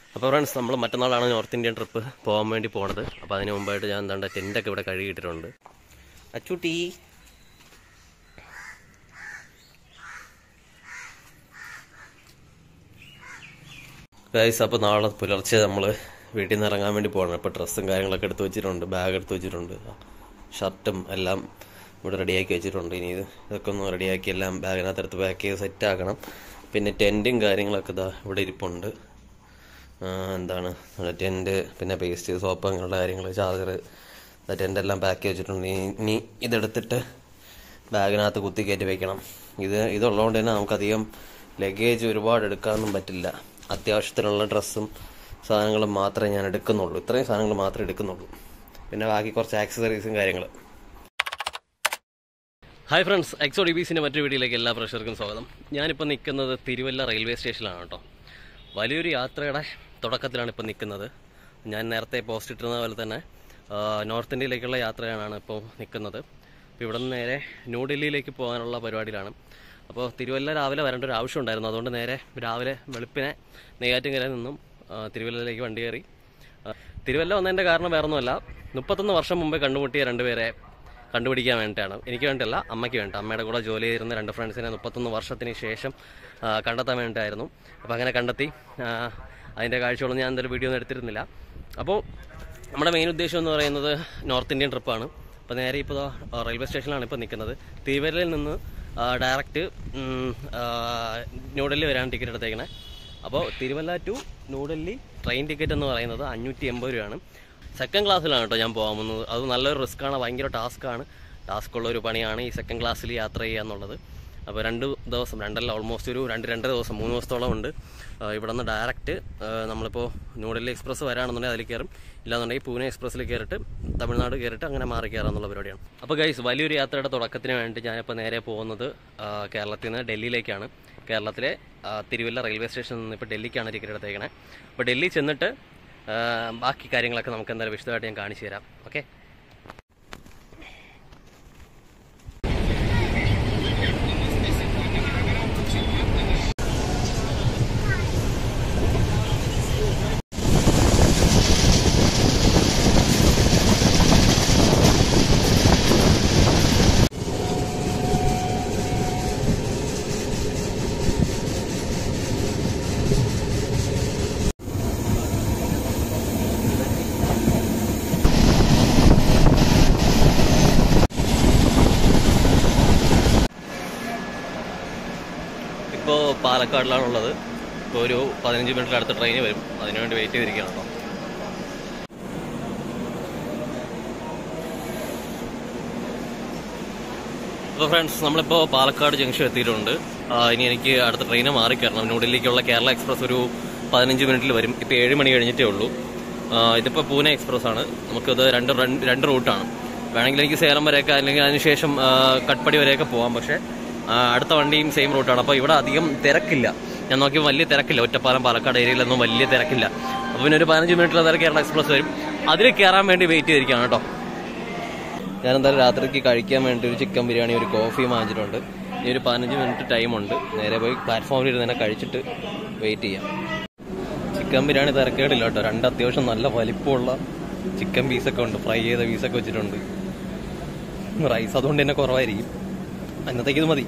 അപ്പോൾ ഫ്രണ്ട്സ് നമ്മൾ മറ്റന്നാളാണ് നോർത്ത് ഇന്ത്യൻ ട്രിപ്പ് പോകാൻ വേണ്ടി പോണത് അപ്പോൾ അതിന് മുമ്പായിട്ട് ഞാൻ എന്താണ്ട് ടെൻ്റൊക്കെ ഇവിടെ കഴുകിയിട്ടിട്ടുണ്ട് അച്ചൂട്ടി ഗൈസ് അപ്പോൾ നാളെ പുലർച്ചെ നമ്മൾ വീട്ടിൽ നിന്ന് ഇറങ്ങാൻ വേണ്ടി പോകണം അപ്പോൾ ഡ്രസ്സും കാര്യങ്ങളൊക്കെ എടുത്ത് വെച്ചിട്ടുണ്ട് ബാഗ് എടുത്ത് വെച്ചിട്ടുണ്ട് ഷർട്ടും എല്ലാം ഇവിടെ റെഡിയാക്കി വെച്ചിട്ടുണ്ട് ഇനി ഇത് ഇതൊക്കെ ഒന്ന് റെഡിയാക്കി എല്ലാം ബാഗിനകത്ത് എടുത്ത് പാക്ക് ചെയ്ത് സെറ്റ് ആക്കണം പിന്നെ ടെൻറ്റും കാര്യങ്ങളൊക്കെ ഇതാ ഇവിടെ ഇരിപ്പുണ്ട് ആ, എന്താണ് ടെൻറ്റ് പിന്നെ പേസ്റ്റ് സോപ്പ് അങ്ങനെയുള്ള കാര്യങ്ങൾ ചാർജർ ടെൻ്റ് എല്ലാം പാക്ക് ചെയ്ത് വെച്ചിട്ടുണ്ട് ഇനി ഇനി ഇതെടുത്തിട്ട് ബാഗിനകത്ത് കുത്തി കയറ്റി വെക്കണം ഇത് ഇതുള്ളതുകൊണ്ട് തന്നെ നമുക്കധികം ലഗേജ് ഒരുപാട് എടുക്കാനൊന്നും പറ്റില്ല അത്യാവശ്യത്തിനുള്ള ഡ്രസ്സും സാധനങ്ങളും മാത്രമേ ഞാൻ എടുക്കുന്നുള്ളൂ ഇത്രയും സാധനങ്ങൾ മാത്രമേ എടുക്കുന്നുള്ളൂ പിന്നെ ബാക്കി കുറച്ച് ആക്സസറീസും കാര്യങ്ങൾ ഹായ് ഫ്രണ്ട്സ് എക്സോ ഡി ബീസിൻ്റെ മറ്റൊരു വീഡിയോയിലേക്ക് എല്ലാ പ്രേക്ഷകർക്കും സ്വാഗതം ഞാനിപ്പോൾ നിൽക്കുന്നത് തിരുവല്ല റെയിൽവേ സ്റ്റേഷനിലാണ് കേട്ടോ വലിയൊരു യാത്രയുടെ തുടക്കത്തിലാണ് ഇപ്പോൾ നിൽക്കുന്നത് ഞാൻ നേരത്തെ പോസ്റ്റ് ഇട്ടിരുന്ന പോലെ തന്നെ ആ, നോർത്ത് ഇന്ത്യയിലേക്കുള്ള യാത്രയാണ് ഇപ്പോൾ നിൽക്കുന്നത് അപ്പോൾ ഇവിടെ നിന്ന് നേരെ ന്യൂഡൽഹിയിലേക്ക് പോകാനുള്ള പരിപാടിയിലാണ് അപ്പോൾ തിരുവല്ല രാവിലെ വരേണ്ട ഒരു ആവശ്യം ഉണ്ടായിരുന്നു അതുകൊണ്ട് നേരെ രാവിലെ വെളുപ്പിനെ നെയ്യാറ്റിൻകരയിൽ നിന്നും ആ, തിരുവല്ലയിലേക്ക് വണ്ടി കയറി ആ, തിരുവല്ല വന്നതിൻ്റെ കാരണം വേറൊന്നുമല്ല മുപ്പത്തൊന്ന് വർഷം മുമ്പേ കണ്ടുമുട്ടിയ രണ്ടുപേരെ കണ്ടുപിടിക്കാൻ വേണ്ടിയിട്ടാണ് എനിക്ക് വേണ്ടിയല്ല അമ്മയ്ക്ക് വേണ്ടി അമ്മയുടെ കൂടെ ജോലി ചെയ്തിരുന്ന രണ്ട് ഫ്രണ്ട്സിനെ മുപ്പത്തൊന്ന് വർഷത്തിന് ശേഷം ആ, കണ്ടെത്താൻ വേണ്ടിയിട്ടായിരുന്നു അപ്പോൾ അങ്ങനെ കണ്ടെത്തി ആ, അതിൻ്റെ കാഴ്ചകളൊന്നും ഞാൻ എന്തായാലും വീഡിയോ ഒന്നും എടുത്തിരുന്നില്ല അപ്പോൾ നമ്മുടെ മെയിൻ ഉദ്ദേശം എന്ന് പറയുന്നത് നോർത്ത് ഇന്ത്യൻ ട്രിപ്പാണ് അപ്പോൾ നേരെ ഇപ്പോൾ ദാ, ആ, റെയിൽവേ സ്റ്റേഷനിലാണ് ഇപ്പോൾ നിൽക്കുന്നത് തിരുവല്ലയിൽ നിന്ന് ആ, ഡയറക്റ്റ് ഉം, ആ, ന്യൂഡൽഹി വരാൻ ടിക്കറ്റ് എടുത്തേക്കണേ അപ്പോൾ Thiruvalla to New Delhi train ticket എന്ന് പറയുന്നത് അഞ്ഞൂറ്റി എൺപത് രൂപയാണ് സെക്കൻഡ് ക്ലാസ്സിലാണ് കേട്ടോ ഞാൻ പോകാൻ പോകുന്നത് അത് നല്ലൊരു റിസ്ക്കാണ് ഭയങ്കര ടാസ്ക്കാണ് ടാസ്ക് ഉള്ള ഒരു പണിയാണ് ഈ സെക്കൻഡ് ക്ലാസ്സിൽ യാത്ര ചെയ്യുക എന്നുള്ളത് അപ്പോൾ രണ്ട് ദിവസം രണ്ടല്ല ഓൾമോസ്റ്റ് ഒരു രണ്ട് രണ്ടര ദിവസം മൂന്ന് ദിവസത്തോളം ഉണ്ട് ആ, ഇവിടെ നിന്ന് ഡയറക്റ്റ് നമ്മളിപ്പോൾ ന്യൂഡൽഹി എക്സ്പ്രസ് വരാണെന്നുണ്ടെങ്കിൽ അതിൽ കയറും ഇല്ലാന്നുണ്ടെങ്കിൽ പൂനെ എക്സ്പ്രസ്സിൽ കയറിയിട്ട് തമിഴ്നാട് കയറിയിട്ട് അങ്ങനെ മാറി കയറാന്നുള്ള പരിപാടിയാണ് അപ്പോൾ ഗൈസ് വലിയൊരു യാത്രയുടെ തുടക്കത്തിന് വേണ്ടി ഞാനിപ്പോൾ നേരെ പോകുന്നത് ആ, കേരളത്തിൽ നിന്ന് ഡൽഹിയിലേക്കാണ് കേരളത്തിലെ ആ, തിരുവല്ല റെയിൽവേ സ്റ്റേഷനിൽ നിന്ന് ഇപ്പോൾ ഡൽഹിക്കാണ് ടിക്കറ്റ് എടുത്തേക്കണേ അപ്പോൾ ഡൽഹി ചെന്നിട്ട് ആ, ബാക്കി കാര്യങ്ങളൊക്കെ നമുക്ക് എന്തായാലും വിശദമായിട്ട് ഞാൻ കാണിച്ചു തരാം ഓക്കെ ഇപ്പോൾ പാലക്കാടിലാണുള്ളത് ഇപ്പോൾ ഒരു പതിനഞ്ച് മിനിറ്റിൽ അടുത്ത ട്രെയിൻ വരും അതിനുവേണ്ടി വെയിറ്റ് ചെയ്തിരിക്കുകയാണ് കേട്ടോ അപ്പോൾ ഫ്രണ്ട്സ് നമ്മളിപ്പോൾ പാലക്കാട് ജംഗ്ഷൻ എത്തിയിട്ടുണ്ട് ആ, ഇനി എനിക്ക് അടുത്ത ട്രെയിന് മാറി കയറണം ന്യൂഡൽഹിക്കുള്ള കേരള എക്സ്പ്രസ് ഒരു പതിനഞ്ച് മിനിറ്റിൽ വരും ഇപ്പോൾ ഏഴ് മണി കഴിഞ്ഞിട്ടേ ഉള്ളൂ ആ, ഇതിപ്പോൾ പൂനെ എക്സ്പ്രസ് ആണ് നമുക്കത് രണ്ട് റൺ രണ്ട് റൂട്ടാണ് വേണമെങ്കിൽ എനിക്ക് സേലം വരെയൊക്കെ അല്ലെങ്കിൽ അതിനുശേഷം ആ, കട്പടി വരെയൊക്കെ പോകാം പക്ഷേ ആ, അടുത്ത വണ്ടിയും സെയിം റൂട്ടാണ് അപ്പോൾ ഇവിടെ അധികം തിരക്കില്ല ഞാൻ നോക്കിയപ്പോൾ വലിയ തിരക്കില്ല ഒറ്റപ്പാലം പാലക്കാട് ഏരിയയിലൊന്നും വലിയ തിരക്കില്ല അപ്പോൾ പിന്നെ ഒരു പതിനഞ്ച് മിനിറ്റിൽ അതായത് കേരള എക്സ്പ്രസ് വരും അതിൽ കയറാൻ വേണ്ടി വെയിറ്റ് ചെയ്തിരിക്കുകയാണ് കേട്ടോ ഞാൻ എന്തായാലും രാത്രിക്ക് കഴിക്കാൻ വേണ്ടി ഒരു ചിക്കൻ ബിരിയാണി ഒരു കോഫിയും വാങ്ങിച്ചിട്ടുണ്ട് ഇനി ഒരു പതിനഞ്ച് മിനിറ്റ് ടൈമുണ്ട് നേരെ പോയി പ്ലാറ്റ്ഫോമിൽ ഇരുന്ന് തന്നെ കഴിച്ചിട്ട് വെയിറ്റ് ചെയ്യാം ചിക്കൻ ബിരിയാണി തിരക്കേടില്ല കേട്ടോ രണ്ട് അത്യാവശ്യം നല്ല വലിപ്പമുള്ള ചിക്കൻ പീസൊക്കെ ഉണ്ട് ഫ്രൈ ചെയ്ത പീസൊക്കെ വെച്ചിട്ടുണ്ട് റൈസ് അതുകൊണ്ട് തന്നെ കുറവായിരിക്കും അന്നത്തേക്ക് ഇത് മതി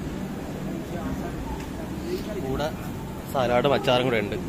കൂടെ സലാഡും അച്ചാറും കൂടെ ഉണ്ട്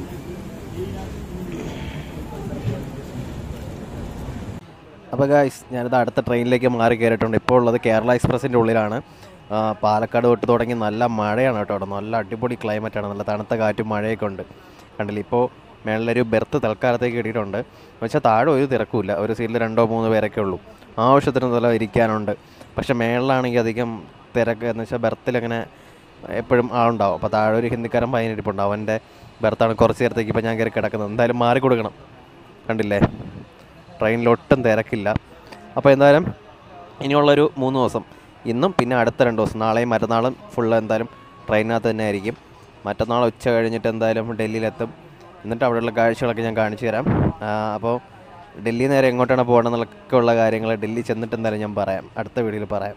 അപ്പോൾ ഗായ്സ് ഞാനിത് അടുത്ത ട്രെയിനിലേക്ക് മാറി കയറിയിട്ടുണ്ട് ഇപ്പോൾ ഉള്ളത് കേരള എക്സ്പ്രസിൻ്റെ ഉള്ളിലാണ് ആ, പാലക്കാട് തൊട്ട് തുടങ്ങി നല്ല മഴയാണ് കേട്ടോ അവിടെ നല്ല അടിപൊളി ക്ലൈമറ്റാണ് നല്ല തണുത്ത കാറ്റും മഴയൊക്കെ ഉണ്ട് കണ്ടില്ല ഇപ്പോൾ മേളിലൊരു ബെർത്ത് തൽക്കാലത്തേക്ക് കിട്ടിയിട്ടുണ്ട് പക്ഷേ താഴെ ഒരു തിരക്കുമില്ല ഒരു സീറ്റിൽ രണ്ടോ മൂന്നോ പേരൊക്കെ ഉള്ളൂ ആവശ്യത്തിന് നല്ല ഇരിക്കാനുണ്ട് പക്ഷേ മേളിലാണെങ്കിൽ അധികം തിരക്ക് എന്ന് വെച്ചാൽ ബെർത്തിലങ്ങനെ എപ്പോഴും ആളുണ്ടാവും അപ്പോൾ താഴെ ഒരു ഹിന്ദിക്കാരൻ പയ്യനിരിപ്പുണ്ട് അവൻ്റെ ബെർത്താണ് കുറച്ച് നേരത്തേക്ക് ഇപ്പോൾ ഞാൻ കയറി കിടക്കുന്നത് എന്തായാലും മാറി കൊടുക്കണം കണ്ടില്ലേ ട്രെയിനിൽ ഒട്ടും തിരക്കില്ല അപ്പോൾ എന്തായാലും ഇനിയുള്ളൊരു മൂന്ന് ദിവസം ഇന്നും പിന്നെ അടുത്ത രണ്ട് ദിവസം നാളെയും മറ്റന്നാളും ഫുള്ള് എന്തായാലും ട്രെയിനകത്ത് തന്നെ ആയിരിക്കും മറ്റന്നാൾ ഉച്ച കഴിഞ്ഞിട്ട് എന്തായാലും ഡൽഹിയിലെത്തും എന്നിട്ട് അവിടെയുള്ള കാഴ്ചകളൊക്കെ ഞാൻ കാണിച്ചു തരാം ആ, അപ്പോൾ ഡൽഹി നേരെ എങ്ങോട്ടാണ് പോകണമെന്നൊക്കെ ഉള്ള കാര്യങ്ങൾ ഡൽഹി ചെന്നിട്ട് എന്തായാലും ഞാൻ പറയാം അടുത്ത വീഡിയോയിൽ പറയാം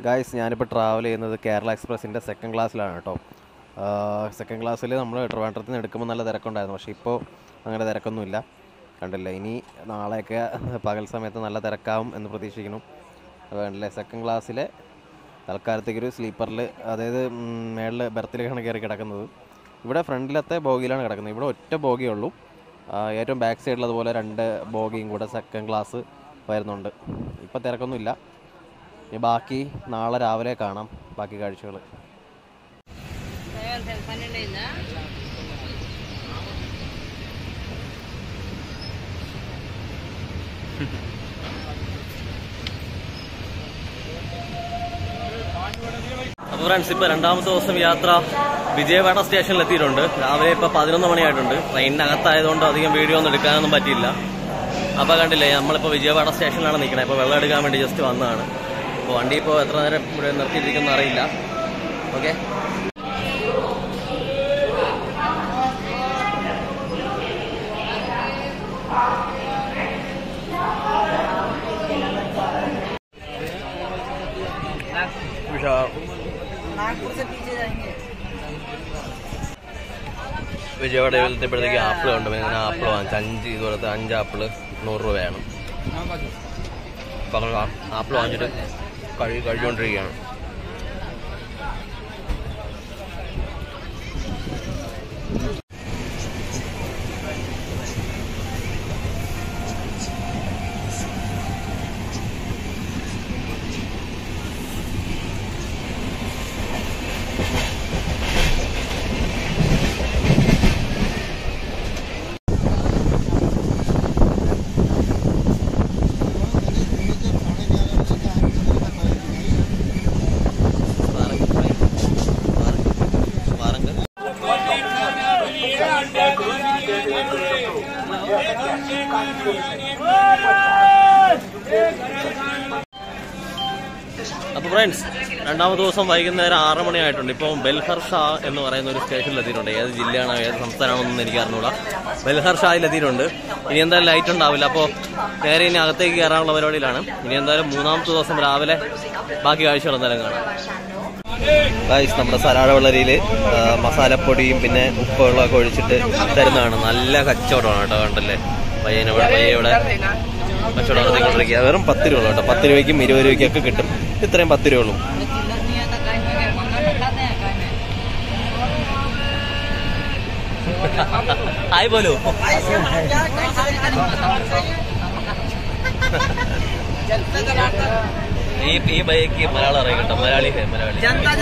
ഗായ്സ് ഞാനിപ്പോൾ ട്രാവൽ ചെയ്യുന്നത് കേരള എക്സ്പ്രസിൻ്റെ സെക്കൻഡ് ക്ലാസ്സിലാണ് കേട്ടോ സെക്കൻഡ് ക്ലാസ്സിൽ നമ്മൾ ട്രിവാൻഡ്രത്തിൽ നിന്ന് എടുക്കുമ്പോൾ നല്ല തിരക്കുണ്ടായിരുന്നു പക്ഷേ ഇപ്പോൾ അങ്ങനെ തിരക്കൊന്നുമില്ല കണ്ടില്ല ഇനി നാളെയൊക്കെ പകൽ സമയത്ത് നല്ല തിരക്കാവും എന്ന് പ്രതീക്ഷിക്കുന്നു അപ്പോൾ കണ്ടില്ലേ സെക്കൻഡ് ക്ലാസ്സിലെ തൽക്കാലത്തേക്കൊരു സ്ലീപ്പറിൽ അതായത് മേളിൽ ബർത്തിലേക്കാണ് കയറി കിടക്കുന്നത് ഇവിടെ ഫ്രണ്ടിലത്തെ ബോഗിയിലാണ് കിടക്കുന്നത് ഇവിടെ ഒറ്റ ബോഗിയേ ഉള്ളൂ ആ, ഏറ്റവും ബാക്ക് സൈഡിൽ അതുപോലെ രണ്ട് ബോഗിയും കൂടെ സെക്കൻഡ് ക്ലാസ് വരുന്നുണ്ട് ഇപ്പം തിരക്കൊന്നുമില്ല ഇനി ബാക്കി നാളെ രാവിലെ കാണാം ബാക്കി കാഴ്ചകൾ അപ്പോൾ ഫ്രണ്ട്സ് ഇപ്പോൾ രണ്ടാമത്തെ ദിവസം യാത്ര വിജയവാഡ സ്റ്റേഷനിൽ എത്തിയിട്ടുണ്ട് രാവിലെ ഇപ്പോൾ പതിനൊന്ന് മണിയായിട്ടുണ്ട് ട്രെയിനിനകത്തായതുകൊണ്ട് അധികം വീഡിയോ ഒന്നും എടുക്കാനൊന്നും പറ്റിയില്ല അപ്പോൾ കണ്ടില്ലേ നമ്മളിപ്പോൾ വിജയവാഡ സ്റ്റേഷനിലാണ് നിൽക്കുന്നത് ഇപ്പോൾ വെള്ളം എടുക്കാൻ വേണ്ടി ജസ്റ്റ് വന്നതാണ് അപ്പോൾ വണ്ടി ഇപ്പോൾ എത്ര നേരം ഇവിടെ നിർത്തിയിരിക്കുന്ന അറിയില്ല ഓക്കെ വിജയവാഡ എത്തിയപ്പോഴത്തേക്ക് ആപ്പിൾ ഉണ്ട് ഞാൻ ആപ്പിൾ വാങ്ങിച്ചു അഞ്ച് ഇതുപോലത്തെ അഞ്ച് ആപ്പിള് നൂറ് രൂപയാണ് അപ്പം ആപ്പിൾ വാങ്ങിച്ചിട്ട് കഴുകി കഴിച്ചുകൊണ്ടിരിക്കുകയാണ് അപ്പൊ ഫ്രണ്ട്സ് രണ്ടാമത്തെ ദിവസം വൈകുന്നേരം ആറ് മണിയായിട്ടുണ്ട് ഇപ്പം ബെൽഹർ ഷാ എന്ന് പറയുന്ന ഒരു സ്റ്റേഷനിൽ എത്തിയിട്ടുണ്ട് ഏത് ജില്ലയാണോ ഏത് സംസ്ഥാനമാണെന്നൊന്നും എനിക്ക് അറിഞ്ഞൂടാ ബെൽഹർ ഷായിൽ എത്തിയിട്ടുണ്ട് ഇനി എന്തായാലും ലൈറ്റ് ഉണ്ടാവില്ല അപ്പോൾ നേരെ ഇനി അകത്തേക്ക് കയറാനുള്ള പരിപാടിയിലാണ് ഇനി എന്തായാലും മൂന്നാമത്തെ ദിവസം രാവിലെ ബാക്കി കാഴ്ചകൾ എന്തായാലും കാണാം ഗൈസ് നമ്മുടെ സലാഡ വെള്ളരിയിൽ മസാലപ്പൊടിയും പിന്നെ ഉപ്പ് വെള്ളമൊക്കെ ഒഴിച്ചിട്ട് തരുന്നതാണ് നല്ല കച്ചവടമാണ് കേട്ടോ കണ്ടല്ലേ പയ്യനെ പയ്യയുടെ കച്ചവടം നടത്തിക്കൊണ്ടിരിക്കുക വെറും പത്ത് രൂപ കേട്ടോ പത്ത് രൂപയ്ക്കും ഇരുപത് രൂപയ്ക്കൊക്കെ കിട്ടും ഇത്രയും പത്ത് രൂപ ഉള്ളൂ ഹായ് പോലു ഈ ഈ ബൈക്ക് മലയാളം അറിയാം കേട്ടോ മലയാളി മലയാളി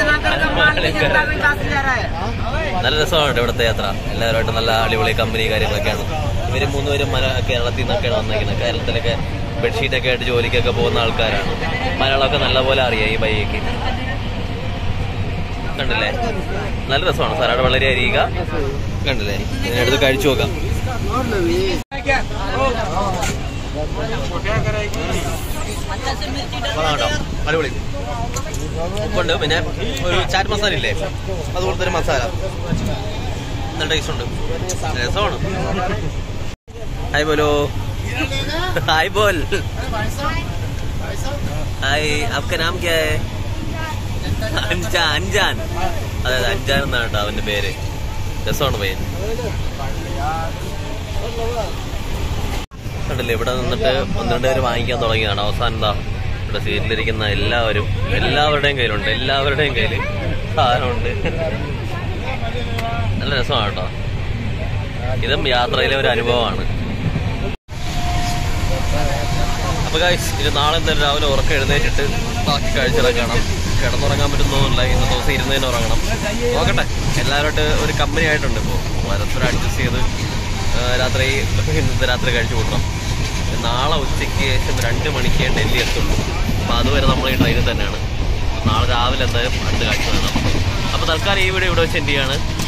നല്ല രസമാണ് കേട്ടോ ഇവിടുത്തെ യാത്ര എല്ലാവരുമായിട്ട് നല്ല അടിപൊളി കമ്പനി കാര്യങ്ങളൊക്കെയാണ് ഇവര് മൂന്നുപേരും മല കേരളത്തിൽ നിന്നൊക്കെയാണ് വന്നിരിക്കുന്നത് കേരളത്തിലൊക്കെ ബെഡ്ഷീറ്റൊക്കെ ആയിട്ട് ജോലിക്കൊക്കെ പോകുന്ന ആൾക്കാരാണ് മലയാളമൊക്കെ നല്ലപോലെ അറിയാം ഈ ബൈക്ക് കണ്ടില്ലേ നല്ല രസമാണ് സലാഡ് വളരെ അരിയുക കണ്ടില്ലേ ഇതിനടുത്ത് കഴിച്ചു നോക്കാം കൊള്ളാം കേട്ടോ അടിപൊളി ഉപ്പുണ്ട് പിന്നെ ഒരു ചാറ്റ് മസാല ഇല്ലേ അതുപോലത്തെ ഒരു മസാല നല്ല ടേസ്റ്റ് ഉണ്ട് രസമാണ് ഹായ് ബോലോ ഹായ് ബോൽ ഹായ് आपका नाम क्या है അഞ്ചാൻ അഞ്ചാൻ അതെ അതെ അഞ്ചാൻ എന്നാണ് കേട്ടോ അവന്റെ പേര് രസമാണ് പയ്യൻ കണ്ടില്ലേ ഇവിടെ നിന്നിട്ട് ഒന്ന് രണ്ട് പേര് വാങ്ങിക്കാൻ തുടങ്ങിയതാണ് അവസാനം എന്താ ഇവിടെ സീറ്റിലിരിക്കുന്ന എല്ലാവരും എല്ലാവരുടെയും കയ്യിലുണ്ട് എല്ലാവരുടെയും കയ്യിൽ സാധനമുണ്ട് നല്ല രസമാണ് കേട്ടോ ഇതും യാത്രയിലെ ഒരു അനുഭവമാണ് അപ്പൊ ഗൈസ് ഇത് നാളെ എന്തായാലും രാവിലെ ഉറക്കം എഴുന്നേറ്റിട്ട് ബാക്കി കാഴ്ചകളൊക്കെ കാണാം കിടന്നുറങ്ങാൻ പറ്റുന്നൊന്നുമില്ല ഇന്നത്തെ ദിവസം ഇരുന്നതിന് ഉറങ്ങണം നോക്കട്ടെ എല്ലാവരുമായിട്ട് ഒരു കമ്പനി ആയിട്ടുണ്ട് ഇപ്പോൾ പരസ്പരം അഡ്ജസ്റ്റ് ചെയ്ത് ആ, രാത്രി ഇന്നത്തെ രാത്രി കഴിച്ചു കൂട്ടണം നാളെ ഉച്ചയ്ക്ക് ശേഷം രണ്ട് മണിക്ക് ഡൽഹി എത്തുള്ളൂ അപ്പോൾ അതുവരെ നമ്മൾ ഈ ട്രെയിനിൽ തന്നെയാണ് നാളെ രാവിലെ എന്തായാലും അടുത്ത കാഴ്ച കാണാം അപ്പോൾ തൽക്കാലം ഈ വീഡിയോ ഇവിടെ വെച്ച് എൻ്റെ ചെയ്യാണ്